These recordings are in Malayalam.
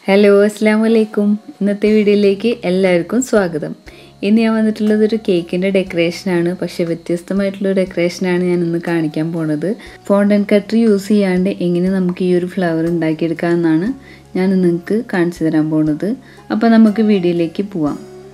ഹലോ അസ്സാം വലൈക്കും ഇന്നത്തെ വീഡിയോയിലേക്ക് എല്ലാവർക്കും സ്വാഗതം ഇന്ന് ഞാൻ വന്നിട്ടുള്ളത് ഒരു കേക്കിൻ്റെ ഡെക്കറേഷനാണ് പക്ഷേ വ്യത്യസ്തമായിട്ടുള്ള ഡെക്കറേഷനാണ് ഞാൻ ഇന്ന് കാണിക്കാൻ പോണത് ഫോണ്ടൻ കട്ടർ യൂസ് ചെയ്യാണ്ട് എങ്ങനെ നമുക്ക് ഈ ഒരു ഫ്ലവർ ഉണ്ടാക്കിയെടുക്കാമെന്നാണ് ഞാൻ നിങ്ങൾക്ക് കാണിച്ചു തരാൻ പോണത് അപ്പോൾ നമുക്ക് വീഡിയോയിലേക്ക് പോവാം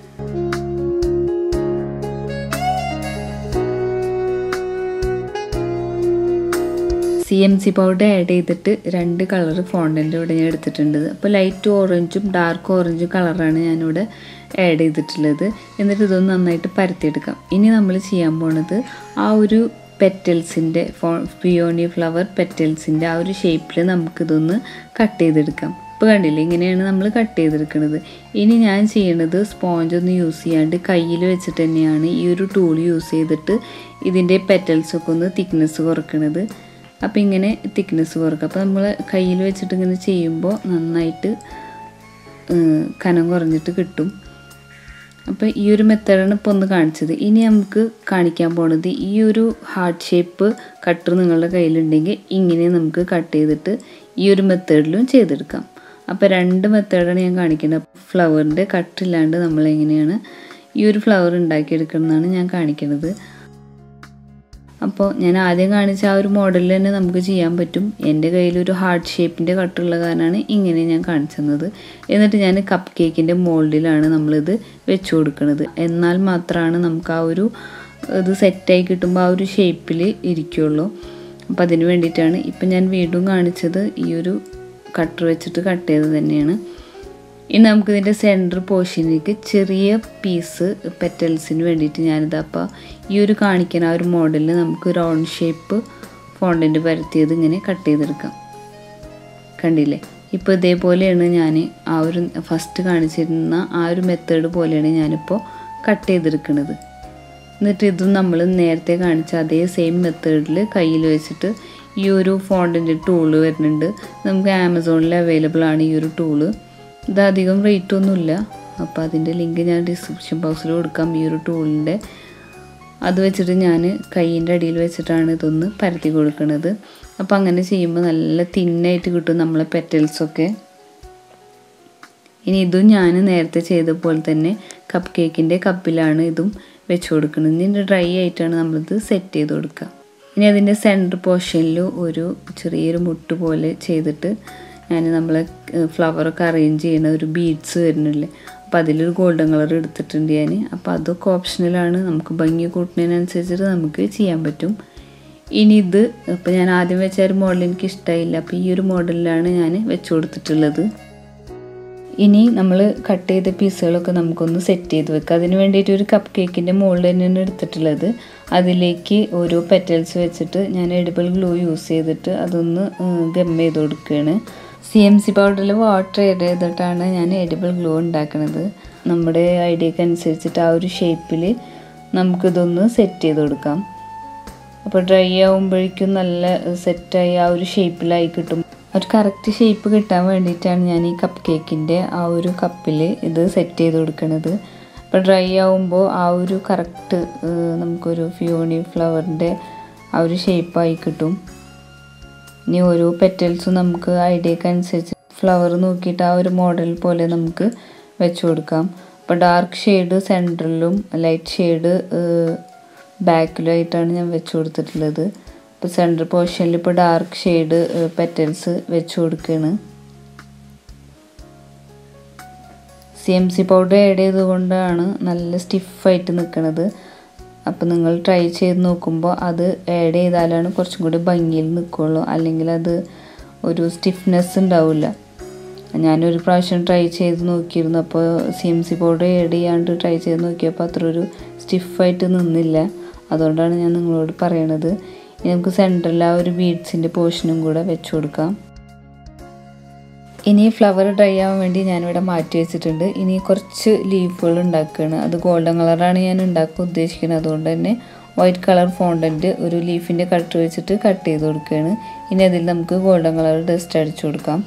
C M C powder add ചെയ്തിട്ട് രണ്ട് കളർ ഫോണ്ടൻ്റെ ഇവിടെ ഞാൻ എടുത്തിട്ടുണ്ട് അപ്പോൾ ലൈറ്റ് ഓറഞ്ചും ഡാർക്ക് ഓറഞ്ചും കളറാണ് ഞാനിവിടെ ആഡ് ചെയ്തിട്ടുള്ളത് എന്നിട്ട് ഇതൊന്ന് നന്നായിട്ട് പരത്തിയെടുക്കാം ഇനി നമ്മൾ ചെയ്യാൻ പോണത് ആ ഒരു പെറ്റൽസിൻ്റെ ഫോ പിയോണി ഫ്ലവർ പെറ്റൽസിൻ്റെ ആ ഒരു ഷേപ്പിൽ നമുക്കിതൊന്ന് കട്ട് ചെയ്തെടുക്കാം ഇപ്പോൾ കണ്ടില്ലേ ഇങ്ങനെയാണ് നമ്മൾ കട്ട് ചെയ്തെടുക്കുന്നത് ഇനി ഞാൻ ചെയ്യണത് സ്പോഞ്ച് ഒന്നും യൂസ് ചെയ്യാണ്ട് കയ്യിൽ വെച്ചിട്ട് തന്നെയാണ് ഈ ഒരു ടൂൾ യൂസ് ചെയ്തിട്ട് ഇതിൻ്റെ പെറ്റൽസൊക്കെ ഒന്ന് തിക്നെസ് കുറക്കണത് അപ്പോൾ ഇങ്ങനെ തിക്നെസ് കുറക്കുക അപ്പോൾ നമ്മൾ കയ്യിൽ വെച്ചിട്ട് ഇങ്ങനെ ചെയ്യുമ്പോൾ നന്നായിട്ട് കനം കുറഞ്ഞിട്ട് കിട്ടും അപ്പോൾ ഈ ഒരു മെത്തേഡാണ് ഇപ്പോൾ ഒന്ന് കാണിച്ചത് ഇനി നമുക്ക് കാണിക്കാൻ പോണത് ഈ ഒരു ഹാർട്ട് ഷേപ്പ് കട്ടർ നിങ്ങളുടെ കയ്യിലുണ്ടെങ്കിൽ ഇങ്ങനെ നമുക്ക് കട്ട് ചെയ്തിട്ട് ഈ ഒരു മെത്തേഡിലും ചെയ്തെടുക്കാം അപ്പോൾ രണ്ട് മെത്തേഡാണ് ഞാൻ കാണിക്കുന്നത് ഫ്ലവറിൻ്റെ കട്ടില്ലാണ്ട് നമ്മൾ എങ്ങനെയാണ് ഈ ഒരു ഫ്ലവർ ഉണ്ടാക്കിയെടുക്കുന്നതാണ് ഞാൻ കാണിക്കുന്നത് അപ്പോൾ ഞാൻ ആദ്യം കാണിച്ച ആ ഒരു മോഡലിൽ തന്നെ നമുക്ക് ചെയ്യാൻ പറ്റും എൻ്റെ കയ്യിൽ ഒരു ഹാർട്ട് ഷേപ്പിൻ്റെ കട്ടുള്ള കാരണമാണ് ഇങ്ങനെ ഞാൻ കാണിച്ചത് എന്നിട്ട് ഞാൻ കപ്പ് കേക്കിൻ്റെ മോൾഡിലാണ് നമ്മളിത് വെച്ച് കൊടുക്കുന്നത് എന്നാൽ മാത്രമാണ് നമുക്ക് ആ ഒരു ഇത് സെറ്റായി കിട്ടുമ്പോൾ ആ ഒരു ഷേപ്പിൽ ഇരിക്കുള്ളൂ അപ്പോൾ അതിന് വേണ്ടിയിട്ടാണ് ഇപ്പം ഞാൻ വീണ്ടും കാണിച്ചത് ഈ ഒരു കട്ടർ വെച്ചിട്ട് കട്ട് ചെയ്തത് തന്നെയാണ് ഇനി നമുക്കിതിൻ്റെ സെൻറ്റർ പോർഷനിലേക്ക് ചെറിയ പീസ് പെറ്റൽസിന് വേണ്ടിയിട്ട് ഞാനിത് അപ്പോൾ ഈ ഒരു കാണിക്കുന്ന ആ ഒരു മോഡലിൽ നമുക്ക് റൗണ്ട് ഷേപ്പ് ഫോണ്ടൻ്റ് പരത്തിയത് ഇങ്ങനെ കട്ട് ചെയ്തെടുക്കാം കണ്ടില്ലേ ഇപ്പോൾ ഇതേപോലെയാണ് ഞാൻ ആ ഒരു ഫസ്റ്റ് കാണിച്ചിരുന്ന ആ ഒരു മെത്തേഡ് പോലെയാണ് ഞാനിപ്പോൾ കട്ട് ചെയ്തെടുക്കുന്നത് എന്നിട്ട് ഇതും നമ്മൾ നേരത്തെ കാണിച്ച അതേ സെയിം മെത്തേഡിൽ കയ്യിൽ വെച്ചിട്ട് ഈ ഒരു ഫോണ്ടിൻ്റെ ടൂള് വരുന്നുണ്ട് നമുക്ക് ആമസോണിൽ അവൈലബിൾ ആണ് ഈ ഒരു ടൂള് ഇത് അധികം റേറ്റ് ഒന്നുമില്ല അപ്പോൾ അതിൻ്റെ ലിങ്ക് ഞാൻ ഡിസ്ക്രിപ്ഷൻ ബോക്സിൽ കൊടുക്കാം ഈ ഒരു ടൂളിൻ്റെ അത് വെച്ചിട്ട് ഞാൻ കൈയിൻ്റെ അടിയിൽ വെച്ചിട്ടാണ് ഇതൊന്ന് പരത്തി കൊടുക്കുന്നത് അപ്പോൾ അങ്ങനെ ചെയ്യുമ്പോൾ നല്ല തിന്നായിട്ട് കിട്ടും നമ്മളെ പെറ്റൽസൊക്കെ ഇനി ഇതും ഞാൻ നേരത്തെ ചെയ്ത പോലെ തന്നെ കപ്പ് കേക്കിൻ്റെ കപ്പിലാണ് ഇതും വെച്ച് കൊടുക്കുന്നത് ഇതിൻ്റെ ഡ്രൈ ആയിട്ടാണ് നമ്മളിത് സെറ്റ് ചെയ്ത് കൊടുക്കുക ഇനി അതിൻ്റെ സെൻറ്റർ പോർഷനിൽ ഒരു ചെറിയൊരു മുട്ട് പോലെ ചെയ്തിട്ട് ഞാൻ നമ്മളെ ഫ്ലവറൊക്കെ അറേഞ്ച് ചെയ്യുന്ന ഒരു ബീഡ്സ് വരുന്നില്ലേ അപ്പോൾ അതിലൊരു ഗോൾഡൻ കളർ എടുത്തിട്ടുണ്ട് ഞാൻ അപ്പോൾ അതൊക്കെ ഓപ്ഷണലാണ് നമുക്ക് ഭംഗി കൂട്ടുന്നതിനനുസരിച്ചിട്ട് നമുക്ക് ചെയ്യാൻ പറ്റും ഇനി ഇത് ഇപ്പോൾ ഞാൻ ആദ്യം വെച്ച ഒരു മോഡൽ എനിക്ക് ഇഷ്ടമായില്ല അപ്പോൾ ഈ ഒരു മോഡലിലാണ് ഞാൻ വെച്ച് കൊടുത്തിട്ടുള്ളത് ഇനി നമ്മൾ കട്ട് ചെയ്ത പീസുകളൊക്കെ നമുക്കൊന്ന് സെറ്റ് ചെയ്ത് വെക്കാം അതിന് വേണ്ടിയിട്ട് ഒരു കപ്പ് കേക്കിൻ്റെ മുകളിൽ തന്നെയാണ് എടുത്തിട്ടുള്ളത് അതിലേക്ക് ഓരോ പെറ്റൽസ് വെച്ചിട്ട് ഞാൻ എഡിബിൾ ഗ്ലൂ യൂസ് ചെയ്തിട്ട് അതൊന്ന് ഗം ചെയ്ത് കൊടുക്കുകയാണ് സി എം സി പൗഡറിൽ വാട്ടർ ആഡ് ചെയ്തിട്ടാണ് ഞാൻ എഡിബിൾ ഗ്ലൂ ഉണ്ടാക്കുന്നത് നമ്മുടെ ഐഡിയക്ക് അനുസരിച്ചിട്ട് ആ ഒരു ഷേപ്പിൽ നമുക്കിതൊന്ന് സെറ്റ് ചെയ്ത് കൊടുക്കാം അപ്പോൾ ഡ്രൈ ആകുമ്പോഴേക്കും നല്ല സെറ്റായി ആ ഒരു ഷേപ്പിലായി കിട്ടും ഒരു കറക്റ്റ് ഷേപ്പ് കിട്ടാൻ വേണ്ടിയിട്ടാണ് ഞാൻ ഈ കപ്പ് കേക്കിൻ്റെ ആ ഒരു കപ്പിൽ ഇത് സെറ്റ് ചെയ്ത് കൊടുക്കുന്നത് അപ്പോൾ ഡ്രൈ ആകുമ്പോൾ ആ ഒരു കറക്റ്റ് നമുക്കൊരു ഫിയോണി ഫ്ലവറിൻ്റെ ആ ഒരു ഷേപ്പായി കിട്ടും ഇനി ഓരോ പെറ്റൽസും നമുക്ക് ഐഡിയക്ക് അനുസരിച്ച് ഫ്ലവർ നോക്കിയിട്ട് ആ ഒരു മോഡൽ പോലെ നമുക്ക് വെച്ച് കൊടുക്കാം അപ്പോൾ ഡാർക്ക് ഷെയ്ഡ് സെൻറ്ററിലും ലൈറ്റ് ഷെയ്ഡ് ബാക്കിലും ആയിട്ടാണ് ഞാൻ വെച്ച് കൊടുത്തിട്ടുള്ളത് ഇപ്പോൾ സെൻറ്റർ പോർഷനിൽ ഇപ്പോൾ ഡാർക്ക് ഷെയ്ഡ് പെറ്റൽസ് വെച്ച് കൊടുക്കുകയാണ് C M C powder add ചെയ്തുകൊണ്ടാണ് നല്ല സ്റ്റിഫായിട്ട് നിൽക്കുന്നത് അപ്പോൾ നിങ്ങൾ ട്രൈ ചെയ്ത് നോക്കുമ്പോൾ അത് ആഡ് ചെയ്താലാണ് കുറച്ചും കൂടി ഭംഗിയിൽ നിൽക്കുള്ളൂ അല്ലെങ്കിൽ അത് ഒരു സ്റ്റിഫ്നെസ് ഉണ്ടാവില്ല ഞാനൊരു പ്രാവശ്യം ട്രൈ ചെയ്ത് നോക്കിയിരുന്നു അപ്പോൾ C M C powder add ചെയ്യാണ്ട് ട്രൈ ചെയ്ത് നോക്കിയപ്പോൾ അത്ര ഒരു സ്റ്റിഫായിട്ട് നിന്നില്ല അതുകൊണ്ടാണ് ഞാൻ നിങ്ങളോട് പറയണത് ഇനി നമുക്ക് സെൻറ്ററിൽ ആ ഒരു ബീഡ്സിൻ്റെ പോർഷനും കൂടെ വെച്ച് കൊടുക്കാം ഇനി ഫ്ലവർ ഡ്രൈ ആവാൻ വേണ്ടി ഞാനിവിടെ മാറ്റി വെച്ചിട്ടുണ്ട് ഇനി കുറച്ച് ലീഫുകൾ ഉണ്ടാക്കുകയാണ് അത് ഗോൾഡൻ കളറാണ് ഞാൻ ഉണ്ടാക്കാൻ ഉദ്ദേശിക്കുന്നത് അതുകൊണ്ട് തന്നെ വൈറ്റ് കളർ ഫോണ്ടൻറ്റ് ഒരു ലീഫിൻ്റെ കട്ട് വെച്ചിട്ട് കട്ട് ചെയ്ത് കൊടുക്കുകയാണ് ഇനി അതിൽ നമുക്ക് ഗോൾഡൻ കളർ ഡസ്റ്റ് അടിച്ചു കൊടുക്കാം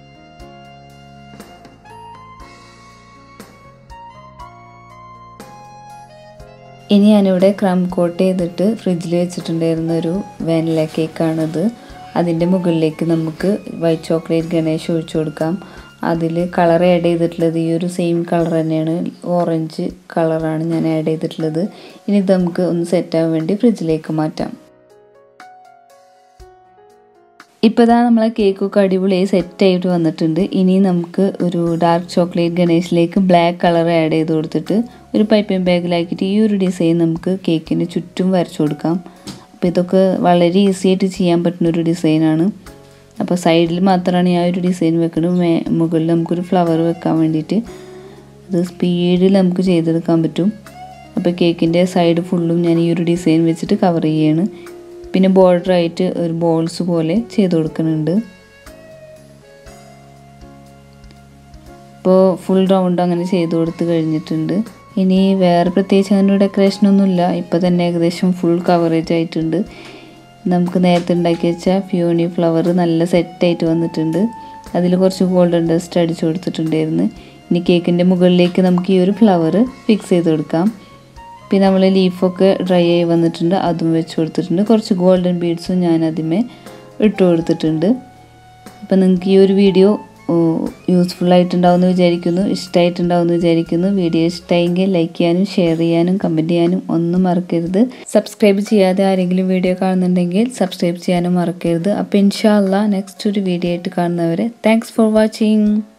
ഇനി ഞാനിവിടെ ക്രം കോട്ട് ചെയ്തിട്ട് ഫ്രിഡ്ജിൽ വെച്ചിട്ടുണ്ടായിരുന്ന ഒരു വാനില കേക്കാണിത് അതിൻ്റെ മുകളിലേക്ക് നമുക്ക് വൈറ്റ് ചോക്ലേറ്റ് ഗണേഷ് ഒഴിച്ചു കൊടുക്കാം അതിൽ കളർ ആഡ് ചെയ്തിട്ടുള്ളത് ഈ ഒരു സെയിം കളർ തന്നെയാണ് ഓറഞ്ച് കളറാണ് ഞാൻ ആഡ് ചെയ്തിട്ടുള്ളത് ഇനി ഇത് നമുക്ക് ഒന്ന് സെറ്റാകാൻ വേണ്ടി ഫ്രിഡ്ജിലേക്ക് മാറ്റാം ഇപ്പോൾ ഇതാ നമ്മളെ കേക്കൊക്കെ അടിപൊളിയായി സെറ്റായിട്ട് വന്നിട്ടുണ്ട് ഇനി നമുക്ക് ഒരു ഡാർക്ക് ചോക്ലേറ്റ് ഗണേഷിലേക്ക് ബ്ലാക്ക് കളർ ആഡ് ചെയ്ത് കൊടുത്തിട്ട് ഒരു പൈപ്പിംഗ് ബാഗിലാക്കിയിട്ട് ഈ ഒരു ഡിസൈൻ നമുക്ക് കേക്കിന് ചുറ്റും വരച്ചു കൊടുക്കാം അപ്പോൾ ഇതൊക്കെ വളരെ ഈസി ആയിട്ട് ചെയ്യാൻ പറ്റുന്ന ഒരു ഡിസൈനാണ് അപ്പോൾ സൈഡിൽ മാത്രമാണ് ഞാൻ ഒരു ഡിസൈൻ വെക്കുന്നത് മേ മുകളിൽ നമുക്കൊരു ഫ്ലവർ വെക്കാൻ വേണ്ടിയിട്ട് അത് സ്പീഡിൽ നമുക്ക് ചെയ്തെടുക്കാൻ പറ്റും അപ്പോൾ കേക്കിൻ്റെ സൈഡ് ഫുള്ളും ഞാൻ ഈ ഒരു ഡിസൈൻ വെച്ചിട്ട് കവർ ചെയ്യാണ് പിന്നെ ബോർഡറായിട്ട് ഒരു ബോൾസ് പോലെ ചെയ്ത് കൊടുക്കുന്നുണ്ട് ഇപ്പോൾ ഫുൾ റൗണ്ട് അങ്ങനെ ചെയ്ത് കൊടുത്ത് കഴിഞ്ഞിട്ടുണ്ട് ഇനി വേറെ പ്രത്യേകിച്ച് അങ്ങനെ ഡെക്കറേഷനൊന്നുമില്ല ഇപ്പോൾ തന്നെ ഏകദേശം ഫുൾ കവറേജ് ആയിട്ടുണ്ട് നമുക്ക് നേരത്തെ ഉണ്ടാക്കി വെച്ച ഫ്യൂണി ഫ്ലവർ നല്ല സെറ്റായിട്ട് വന്നിട്ടുണ്ട് അതിൽ കുറച്ച് ഗോൾഡൻ ഡസ്റ്റ് അടിച്ചു കൊടുത്തിട്ടുണ്ടായിരുന്നു ഇനി കേക്കിൻ്റെ മുകളിലേക്ക് നമുക്ക് ഈ ഒരു ഫ്ലവർ ഫിക്സ് ചെയ്ത് കൊടുക്കാം പിന്നെ നമ്മൾ ലീഫൊക്കെ ഡ്രൈ ആയി വന്നിട്ടുണ്ട് അതും വെച്ച് കൊടുത്തിട്ടുണ്ട് കുറച്ച് ഗോൾഡൻ ബീഡ്സും ഞാൻ അതിമേ ഇട്ട് കൊടുത്തിട്ടുണ്ട് അപ്പം നിങ്ങൾക്ക് ഈ ഒരു വീഡിയോ യൂസ്ഫുൾ ആയിട്ടുണ്ടാവുമെന്ന് വിചാരിക്കുന്നു ഇഷ്ടമായിട്ടുണ്ടാവുമെന്ന് വിചാരിക്കുന്നു വീഡിയോ ഇഷ്ടമായെങ്കിൽ ലൈക്ക് ചെയ്യാനും ഷെയർ ചെയ്യാനും കമൻറ്റ് ചെയ്യാനും ഒന്നും മറക്കരുത് സബ്സ്ക്രൈബ് ചെയ്യാതെ ആരെങ്കിലും വീഡിയോ കാണുന്നുണ്ടെങ്കിൽ സബ്സ്ക്രൈബ് ചെയ്യാനും മറക്കരുത് അപ്പോൾ ഇൻഷാല്ല നെക്സ്റ്റ് ഒരു വീഡിയോ ആയിട്ട് കാണുന്നവരെ താങ്ക്സ് ഫോർ വാച്ചിങ്